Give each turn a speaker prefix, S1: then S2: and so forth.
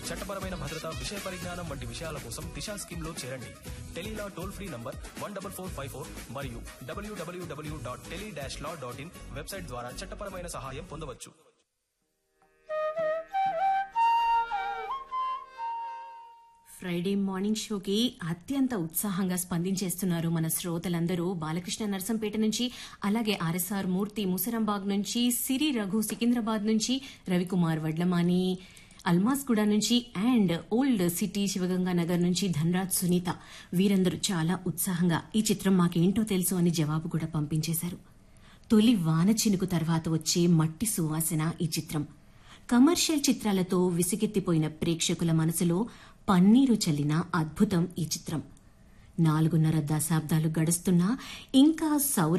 S1: చట్టపరమైన భద్రత విషయ పరిజ్ఞానం వంటి విషయాల కోసం దిశా స్కీమ్ లో చేరండి tele law toll free number one double four five four మరియు W W W dot tele dash law dot in website ద్వారా చట్టపరమైన సహాయం పొందవచ్చు
S2: ఫ్రైడే మార్నింగ్ షోకి అత్యంత ఉత్సాహంగా స్పందించేస్తున్నారు మన శ్రోతలందరూ బాలకృష్ణ నర్సంపేట నుంచి అలాగే ఆర్ఎస్ఆర్ మూర్తి ముసరంబాగ్ నుంచి సిరి రఘు సికింద్రాబాద్ నుంచి రవికుమార్ వడ్లమాని అల్మాస్గూడ నుంచి and old city Shivaganga Nagar నుంచి ధనరాజ్ సునీత వీరందరూ చాలా ఉత్సాహంగా ఈ చిత్రం మాకేంటో తెలుసు అని జవాబు కూడా పంపించేశారు తొలి వాన చినుకు తర్వాత వచ్చే మట్టి సువాసన ఈ చిత్రం కమర్షియల్ చిత్రాలతో విసిగెత్తిపోయిన ప్రేక్షకుల మనసులో పన్నీరు చల్లిన అద్భుతం ఈ చిత్రం నాలుగున్నర దశాబ్దాలు గడుస్తున్నా ఇంకా సౌర